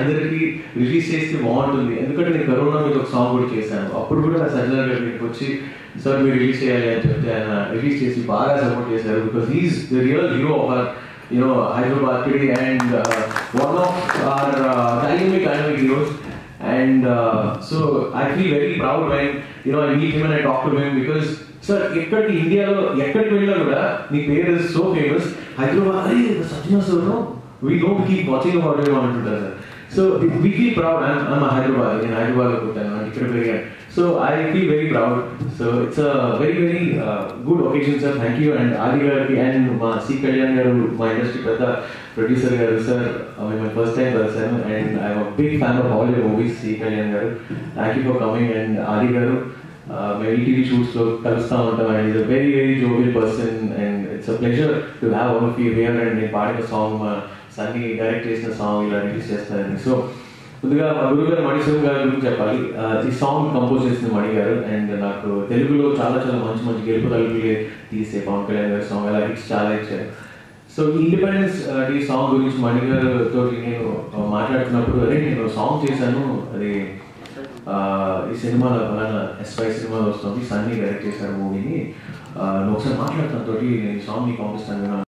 అందరికి రిలీజ్ చేస్తే బాగుంటుంది ఎందుకంటే నేను కరోనా మీద ఒక సాంగ్ కూడా చేశాను అప్పుడు కూడా సజ్జన గారి దగ్గరికి వచ్చి సార్ మీరు రిలీజ్ చేయాలి అని చెప్తే ఆయన రిలీజ్ చేసి బాగా సపోర్ట్ చేశారు because he's the real hero of our you know Hyderabad today and one of our dynamic dynamic heroes and so I feel very proud when you know I meet him and I talk to him because sir ఎక్కడికి ఇండియాలో ఎక్కడికి వెళ్ళినా కూడా నీ పేరు is so famous Hyderabad అరే Sajjana sir we don't keep watching about him అంటుంటారు sir so we feel proud I'm I'm Hyderabad నేను హైదరాబాద్లో పుట్టాను అంటే ఇక్కడ పెరిగాను so I feel very proud so it's a very very good occasion sir thank you and Adi గారికి and మా C Kalyan గారు మా ఇండస్ట్రీ పెద్ద ప్రొడ్యూసర్ గారు సార్ మేము ఫస్ట్ టైం కలిసాను and I'm big fan of all your movies C Kalyan గారు thank you for coming and Adi గారు మేము ఈటీవీ షూట్స్ లో కలుస్తూ ఉంటాం and is a very very jovial person and it's a pleasure to have one of you here and నేను పాడిన song మా Sunny direct చేసిన సాంగ్ ఇలా రిలీజ్ చేస్తారని సో ముందుగా మా గురువు గారు మణిశివ గారి గురించి చెప్పాలి ఆ, ఈ సాంగ్ కంపోజ్ చేసిన మణి గారు అండ్ నాకు తెలుగులో చాలా చాలా మంచి మంచి గెలుపు తలుపులే తీసే పవన్ కళ్యాణ్ గారి సాంగ్ అలా హిట్స్ చాలా ఇచ్చారు సో ఇండిపెండెన్స్ ఈ సాంగ్ గురించి మణి గారితో నేను ఆ, మాట్లాడుతున్నప్పుడు అరే నేను సాంగ్ చేశాను అది ఆ, ఈ సినిమాలో ఫలానా ఎస్వై సినిమాలో వస్తుంది సన్నీ డైరెక్ట్ చేశారు మూవీని నువ్వు ఒకసారి మాట్లాడుతున్న తోటి నేను సాంగ్ నీకు పంపిస్తాను